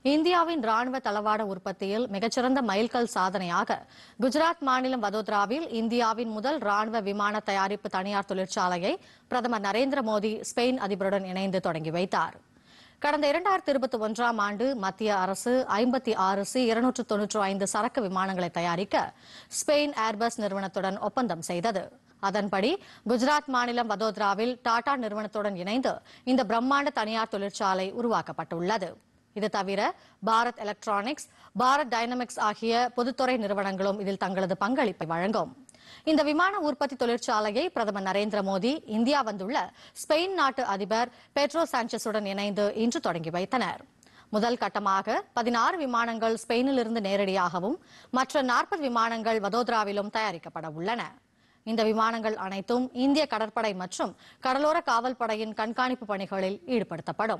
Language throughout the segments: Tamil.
இந்தியாவின் ராணுவ தளவாட உற்பத்தியில் மிகச்சிறந்த மைல்கல் சாதனையாக குஜராத் மாநிலம் வதோதராவில் இந்தியாவின் முதல் ராணுவ விமான தயாரிப்பு தனியார் தொழிற்சாலையை பிரதமர் நரேந்திர மோடி ஸ்பெயின் அதிபருடன் இணைந்து தொடங்கி வைத்தார் கடந்த இரண்டாயிரத்தி இருபத்தி ஒன்றாம் ஆண்டு மத்திய அரசு ஐம்பத்தி ஆறு சி இருநூற்று தொன்னூற்று ஐந்து சரக்கு விமானங்களை தயாரிக்க ஸ்பெயின் ஏர்பஸ் நிறுவனத்துடன் ஒப்பந்தம் செய்தது அதன்படி குஜராத் மாநிலம் வதோதராவில் டாடா நிறுவனத்துடன் இணைந்து இந்த பிரம்மாண்ட தனியார் தொழிற்சாலை உருவாக்கப்பட்டுள்ளது இது தவிர பாரத் எலக்ட்ரானிக்ஸ் பாரத் டைனமிக்ஸ் ஆகிய பொதுத்துறை நிறுவனங்களும் இதில் தங்களது பங்களிப்பை வழங்கும் இந்த விமான உற்பத்தி தொழிற்சாலையை பிரதமர் நரேந்திர மோடி இந்தியா வந்துள்ள ஸ்பெயின் நாட்டு அதிபர் பெட்ரோ சாnchez-உடன் இணைந்து இன்று தொடங்கி வைத்தனர் முதல் கட்டமாக பதினாறு விமானங்கள் ஸ்பெயினிலிருந்து நேரடியாகவும் மற்ற நாற்பது விமானங்கள் வதோதராவிலும் தயாரிக்கப்பட உள்ளன இந்த விமானங்கள் அனைத்தும் இந்திய கடற்படை மற்றும் கடலோர காவல் படையின் கண்காணிப்பு பணிகளில் ஈடுபடுத்தப்படும்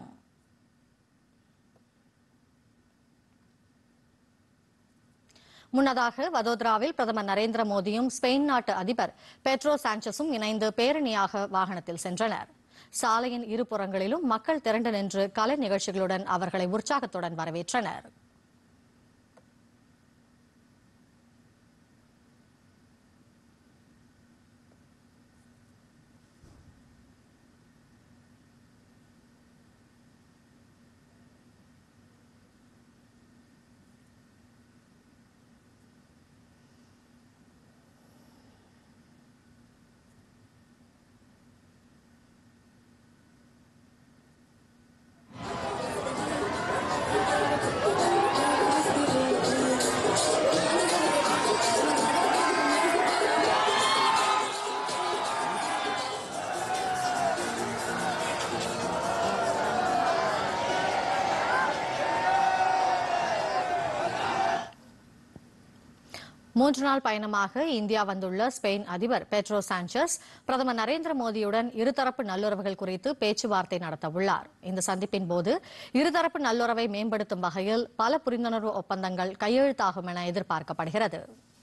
முன்னதாக வதோதராவில் பிரதமர் நரேந்திர மோடியும் ஸ்பெயின் நாட்டு அதிபர் பெட்ரோ சாnchez-உம் இணைந்து பேரணியாக வாகனத்தில் சென்றனர் சாலையின் இருபுறங்களிலும் மக்கள் திரண்டு நின்று கலை நிகழ்ச்சிகளுடன் அவர்களை உற்சாகத்துடன் வரவேற்றனர் மூன்று நாள் பயணமாக இந்தியா வந்துள்ள ஸ்பெயின் அதிபர் பெட்ரோ சாnchez பிரதமர் நரேந்திர மோடியுடன் இருதரப்பு நல்லுறவுகள் குறித்து பேச்சுவார்த்தை நடத்தவுள்ளார் இந்த சந்திப்பின் போது இருதரப்பு நல்லுறவை மேம்படுத்தும் வகையில் பல புரிந்துணர்வு ஒப்பந்தங்கள் கையெழுத்தாகும் என எதிர்பார்க்கப்படுகிறது